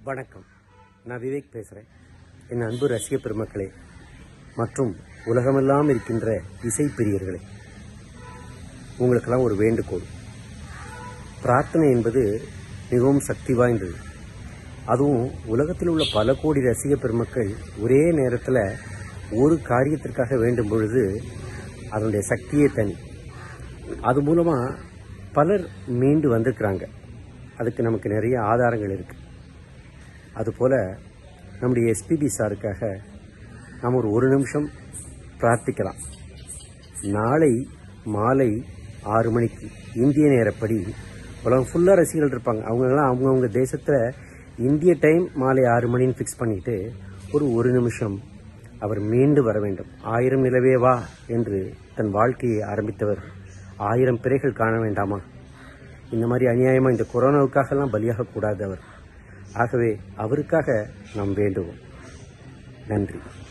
வணக்கம் நான் விவேக் பேசுகிறேன் என் அன்பு ரசிக பெருமக்களே மற்றும் உலகமெல்லாம் இருக்கின்ற இசை பிரியர்களே உங்களுக்கெல்லாம் ஒரு வேண்டுகோள் பிரார்த்தனை என்பது மிகவும் சக்தி வாய்ந்தது அதுவும் உலகத்தில் உள்ள பல கோடி ரசிக பெருமக்கள் ஒரே நேரத்தில் ஒரு காரியத்திற்காக வேண்டும் பொழுது அதனுடைய சக்தியே தனி அது மூலமாக பலர் மீண்டு வந்திருக்கிறாங்க அதுக்கு நமக்கு நிறைய ஆதாரங்கள் இருக்குது அதுபோல் நம்முடைய எஸ்பிபி சாருக்காக நாம் ஒரு ஒரு நிமிஷம் பிரார்த்திக்கலாம் நாளை மாலை ஆறு மணிக்கு இந்திய நேரப்படி உலகம் ஃபுல்லாக ரசிகர்கள் இருப்பாங்க அவங்கெல்லாம் அவங்கவுங்க தேசத்தில் இந்திய டைம் மாலை ஆறு மணின்னு ஃபிக்ஸ் பண்ணிட்டு ஒரு ஒரு நிமிஷம் அவர் மீண்டு வர வேண்டும் ஆயிரம் நிலவே வா என்று தன் வாழ்க்கையை ஆரம்பித்தவர் ஆயிரம் பிறைகள் காண வேண்டாமா இந்த மாதிரி அநியாயமாக இந்த கொரோனாவுக்காகலாம் பலியாக கூடாது அவர் ஆகவே அவருக்காக நாம் வேண்டுவோம் நன்றி